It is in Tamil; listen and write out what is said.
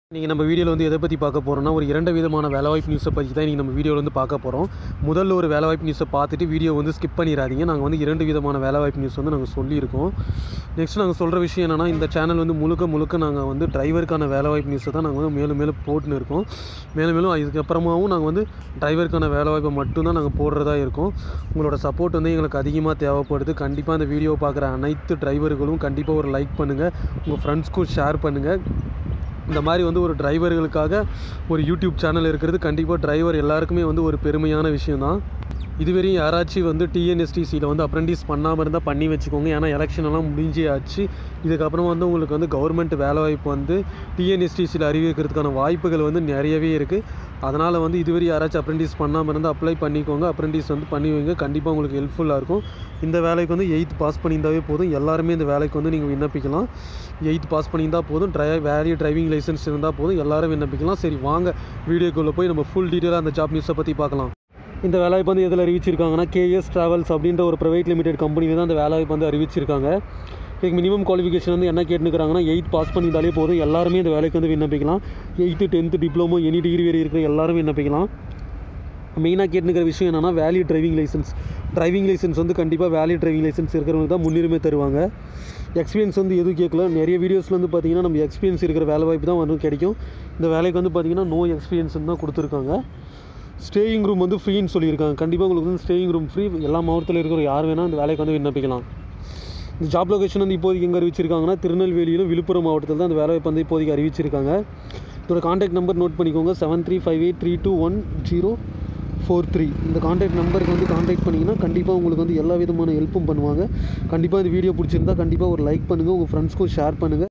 நீங்கள் நம்ம வீடியோவில் வந்து எதை பற்றி பார்க்க போகிறோம்னா ஒரு இரண்டு விதமான வேலைவாய்ப்பு நியூஸை பற்றி தான் நீங்கள் நம்ம வீடியோவில் வந்து பார்க்க போகிறோம் முதல்ல ஒரு வேலைவாய்ப்பு நியூஸை பார்த்துட்டு வீடியோ வந்து ஸ்கிப் பண்ணிடாதீங்க நாங்கள் வந்து இரண்டு விதமான வேலைவாய்ப்பு நியூஸ் வந்து நாங்கள் சொல்லியிருக்கோம் நெக்ஸ்ட் நாங்கள் சொல்கிற விஷயம் என்னென்னா இந்த சேனல் வந்து முழுக்க முழுக்க நாங்கள் வந்து டிரைவருக்கான வேலைவாய்ப்பு நியூஸை தான் நாங்கள் வந்து மேலும் மேலும் போட்டுன்னு இருக்கோம் மேலும் மேலும் இதுக்கப்புறமாவும் நாங்கள் வந்து டிரைவருக்கான வேலைவாய்ப்பை மட்டும்தான் நாங்கள் போடுறதா இருக்கோம் உங்களோட சப்போர்ட் வந்து எங்களுக்கு அதிகமாக தேவைப்படுது கண்டிப்பாக அந்த வீடியோ பார்க்குற அனைத்து டிரைவர்களும் கண்டிப்பாக ஒரு லைக் பண்ணுங்கள் உங்கள் ஃப்ரெண்ட்ஸ்க்கும் ஷேர் பண்ணுங்கள் இந்த மாதிரி வந்து ஒரு டிரைவர்களுக்காக ஒரு யூடியூப் சேனல் இருக்கிறது கண்டிப்பாக டிரைவர் எல்லாருக்குமே வந்து ஒரு பெருமையான விஷயம்தான் இதுவரையும் யாராச்சும் வந்து டிஎன்எஸ்டிசியில் வந்து அப்ரெண்டிஸ் பண்ணாமல் இருந்தால் பண்ணி வச்சுக்கோங்க ஏன்னா எலெக்ஷன் எல்லாம் முடிஞ்சே ஆச்சு இதுக்கப்புறம் வந்து உங்களுக்கு வந்து கவர்மெண்ட் வேலைவாய்ப்பு வந்து டிஎன்எஸ்டிசியில் அறிவிக்கிறதுக்கான வாய்ப்புகள் வந்து நிறையவே இருக்குது அதனால் வந்து இதுவரை யாராச்சும் அப்ரெண்டிஸ் பண்ணாமல் இருந்தால் அப்ளை பண்ணிக்கோங்க அப்ரெண்டிஸ் வந்து பண்ணி வைங்க கண்டிப்பாக உங்களுக்கு ஹெல்ப்ஃபுல்லாக இருக்கும் இந்த வேலைக்கு வந்து எயித் பாஸ் பண்ணியிருந்தாவே போதும் எல்லாருமே இந்த வேலைக்கு வந்து நீங்கள் விண்ணப்பிக்கலாம் எயித் பாஸ் பண்ணியிருந்தால் போதும் ட்ரை வேல்யூ டிரைவிங் லைசன்ஸ் இருந்தால் போதும் எல்லாரும் விண்ணப்பிக்கலாம் சரி வாங்க வீடியோக்குள்ளே போய் நம்ம ஃபுல் டீட்டெயிலாக அந்த ஜாப் நியூஸை பற்றி பார்க்கலாம் இந்த வேலைவாய்ப்பு வந்து எதில் அறிவிச்சிருக்காங்கன்னா கேஎஸ் ட்ராவல்ஸ் அப்படின்ற ஒரு ப்ரைவேட் லிமிடெட் கம்பெனியில் தான் அந்த வேலைவாய்ப்பு வந்து அறிவிச்சிருக்காங்க இதுக்கு மினிமம் குவாலிஃபிகேஷன் வந்து என்ன கேட்டுக்கிறாங்கன்னா எயித் பாஸ் பண்ணியிருந்தாலே போதும் எல்லாருமே இந்த வேலைக்கு வந்து விண்ணப்பிக்கலாம் eighth tenth diploma any degree வேறு இருக்கிற எல்லாரும் விண்ணப்பிக்கலாம் மெயினாக கேட்டுக்கிற விஷயம் என்னென்னா value driving licence driving licence வந்து கண்டிப்பாக வேல்யூ டிரைவிங் லைசன்ஸ் இருக்கிறவங்க தான் முன்னுரிமை தருவாங்க எக்ஸ்பீரியன்ஸ் வந்து எதுவும் கேட்கல நிறைய வீடியோஸில் வந்து பார்த்தீங்கன்னா நம்ம எக்ஸ்பீரியன்ஸ் இருக்கிற வேலை வாய்ப்பு தான் வந்து கிடைக்கும் இந்த வேலைக்கு வந்து பார்த்தீங்கன்னா நோ எக்ஸ்பீரியன்ஸ் தான் கொடுத்துருக்காங்க ஸ்டேயிங் ரூம் வந்து ஃப்ரீன்னு சொல்லியிருக்காங்க கண்டிப்பாக உங்களுக்கு வந்து ஸ்டேயிங் ரூம் ஃப்ரீ எல்லா மாவட்டத்தில் இருக்கிற யார் வேணால் இந்த வேலைக்கு வந்து விண்ணப்பிக்கலாம் இந்த ஜாப் லொகேஷன் வந்து இப்போதைக்கு எங்கே அறிவிச்சிருக்காங்கன்னா திருநெல்வேலியிலும் விழுப்புரம் மாவட்டத்தில் தான் அந்த வேலைவாய்ப்பு வந்து இப்போதைக்கு அறிவிச்சிருக்காங்க இதோட காண்டாக்ட் நம்பர் நோட் பண்ணிக்கோங்க seven three five eight three two one zero four three இந்த காண்டாக்ட் நம்பருக்கு வந்து காண்டாக்ட் பண்ணிங்கன்னா கண்டிப்பாக உங்களுக்கு வந்து எல்லா விதமான ஹெல்ப்பும் பண்ணுவாங்க கண்டிப்பாக இந்த வீடியோ பிடிச்சிருந்தா கண்டிப்பாக ஒரு லைக் பண்ணுங்கள் உங்கள் ஃப்ரெண்ட்ஸ்க்கும் ஷேர் பண்ணுங்கள்